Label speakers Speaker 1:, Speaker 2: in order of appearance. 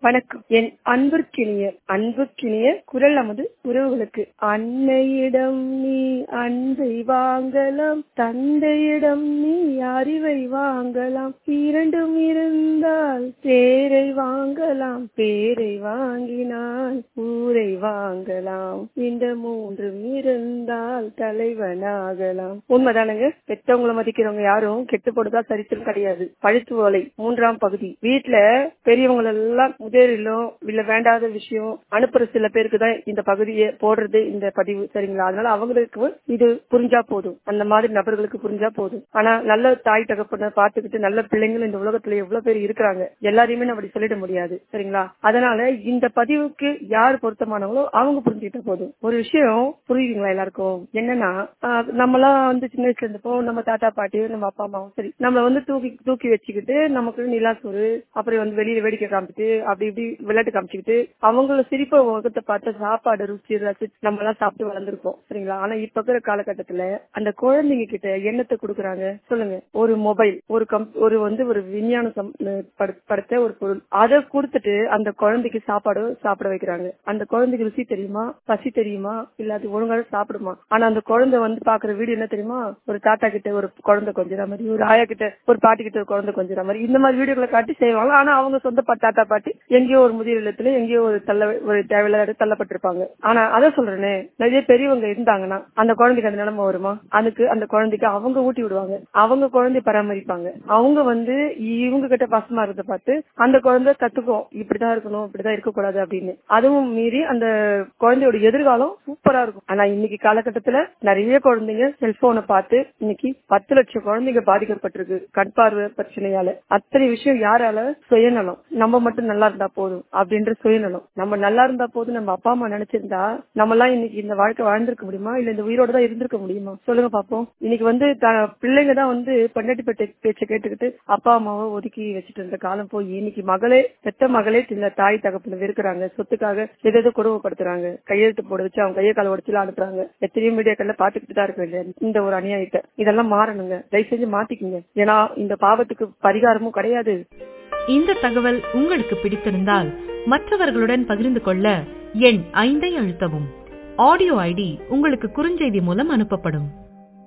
Speaker 1: வணக்கம் என் அன்பிற்கினிய அன்புக்கினிய குரல் நமது உறவுகளுக்கு அன்னையிடம் நீ அன்பை வாங்கலாம் தந்தையிடம் நீ அறிவை வாங்கலாம் இரண்டும் இருந்தால் பேரை வாங்கலாம் பேரை வாங்கினால் ஊரை வாங்கலாம் இந்த மூன்றும் இருந்தால் தலைவனாகலாம் உண்மைதானுங்க பெற்றவங்களை மதிக்கிறவங்க யாரும் கெட்டு போடுதா சரித்திரம் கிடையாது பழுத்து ஓலை மூன்றாம் பகுதி வீட்டுல பெரியவங்க எல்லாம் முதலிலோ இல்ல வேண்டாத விஷயம் அனுப்புற சில பேருக்கு தான் இந்த பகுதியை போடுறது இந்த பதிவு சரிங்களா அதனால அவங்களுக்கு இது புரிஞ்சா போதும் அந்த மாதிரி நபர்களுக்கு புரிஞ்சா போதும் ஆனா நல்ல தாய் தகப்பனை பார்த்துக்கிட்டு நல்ல பிள்ளைங்களும் இந்த உலகத்துல எவ்வளவு பேர் இருக்கிறாங்க எல்லாரையுமே அப்படி சொல்லிட முடியாது சரிங்களா அதனால இந்த பதிவுக்கு யார் பொருத்தமானவங்களோ அவங்க புரிஞ்சுக்கிட்ட போதும் ஒரு விஷயம் புரியுதுங்களா எல்லாருக்கும் என்னன்னா ஆஹ் நம்மலாம் வந்து சின்ன வயசுல இருந்தப்போ நம்ம தாத்தா பாட்டியோ நம்ம அப்பா அம்மாவும் சரி நம்மள வந்து தூக்கி தூக்கி வச்சுக்கிட்டு நமக்கு நிலாசோறு அப்புறம் வந்து வெளியில வேடிக்கை காமிச்சிட்டு அப்படி இப்படி விளையாட்டு காமிச்சுக்கிட்டு அவங்கள சிரிப்ப முகத்தை பார்த்து சாப்பாடு ருச்சி ரசிச்சு நம்ம எல்லாம் சாப்பிட்டு வளர்ந்துருக்கோம் சரிங்களா ஆனா இப்ப இருக்கிற காலகட்டத்துல அந்த குழந்தைங்க கிட்ட எண்ணத்தை கொடுக்குறாங்க சொல்லுங்க ஒரு மொபைல் ஒரு கம் ஒரு வந்து ஒரு விஞ்ஞான சம்- பட- படைத்த ஒரு பொருள் அதை கொடுத்துட்டு அந்த குழந்தைக்கு சாப்பாடு சாப்பிட வைக்கிறாங்க அந்த குழந்தைக்கு ருசி தெரியுமா பசி தெரியுமா இல்ல அது ஒழுங்காக சாப்பிடுமா ஆனா அந்த குழந்தை வந்து பாக்குற வீடியோ என்ன தெரியுமா ஒரு தாத்தா கிட்ட ஒரு குழந்தை கொஞ்சிற மாதிரி ஒரு ஆயா கிட்ட ஒரு பாட்டி கிட்ட ஒரு குழந்தை கொஞ்சிற மாதிரி இந்த மாதிரி வீடியோக்களை காட்டி செய்வாங்க ஆனா அவங்க சொந்த பா- தாத்தா பாட்டி எங்கேயோ ஒரு முதிய இல்லத்துல எங்கேயோ ஒரு தள்ள ஒரு தேவையில்லாத இடத்துல தள்ளப்பட்டிருப்பாங்க ஆனா அதை சொல்றேனே நிறைய பெரியவங்க இருந்தாங்கன்னா அந்த குழந்தைக்கு அந்த நிலைமை வருமா அதுக்கு அந்த குழந்தைக்கு அவங்க ஊட்டி விடுவாங்க அவங்க குழந்தைய பராமரிப்பாங்க அவங்க வந்து இவங்க கிட்ட பசமா இருந்த பார்த்து அந்த குழந்தை கத்துக்கும் இப்படிதான் இருக்கணும் இப்படிதான் இருக்கக்கூடாது அப்படின்னு அதுவும் மீறி அந்த குழந்தையோட எதிர்காலம் சூப்பரா இருக்கும் ஆனா இன்னைக்கு காலகட்டத்துல நிறைய குழந்தைங்க செல்போனை பார்த்து இன்னைக்கு பத்து லட்சம் குழந்தைங்க பாதிக்கப்பட்டிருக்கு கண் பார்வை பிரச்சனையால அத்தனை விஷயம் யாரால சுயநலம் நம்ம மட்டும் நல்லா இருந்தா போதும் அப்படின்ற சுயநலம் நம்ம நல்லா இருந்தா போதும் நம்ம அப்பா அம்மா நினைச்சிருந்தா நம்ம எல்லாம் இன்னைக்கு இந்த வாழ்க்கை வாழ்ந்திருக்க முடியுமா இல்ல இந்த உயிரோட தான் இருந்திருக்க முடியுமா சொல்லுங்க பாப்போம் இன்னைக்கு வந்து த- பிள்ளைங்க தான் வந்து பெண்ணாட்டி பேட்டை பேச்சை கேட்டுக்கிட்டு அப்பா அம்மாவை ஒதுக்கி வச்சுட்டு இருந்த காலம் போய் இன்னைக்கு மகளே பெத்த மகளே இந்த தாய் தகப்பன வெறுக்கிறாங்க சொத்துக்காக எதை குடும்பப்படுத்துறாங்க கையெழுத்து போட வச்சு அவங்க கையை கால உடச்சுலாம் அனுப்புறாங்க எத்தனையோ மீடியாக்கள்ல பாத்துக்கிட்டு தான் இருக்க வேண்டிய இந்த ஒரு அநியாயத்தை இதெல்லாம் மாறணுங்க தயவு செஞ்சு மாத்திக்குங்க ஏன்னா இந்த பாவத்துக்கு பரிகாரமும் கிடையாது
Speaker 2: இந்த தகவல் உங்களுக்கு பிடித்திருந்தால் மற்றவர்களுடன் பகிர்ந்து கொள்ள எண் ஐந்தை அழுத்தவும் ஆடியோ ஐடி உங்களுக்கு குறுஞ்செய்தி மூலம் அனுப்பப்படும்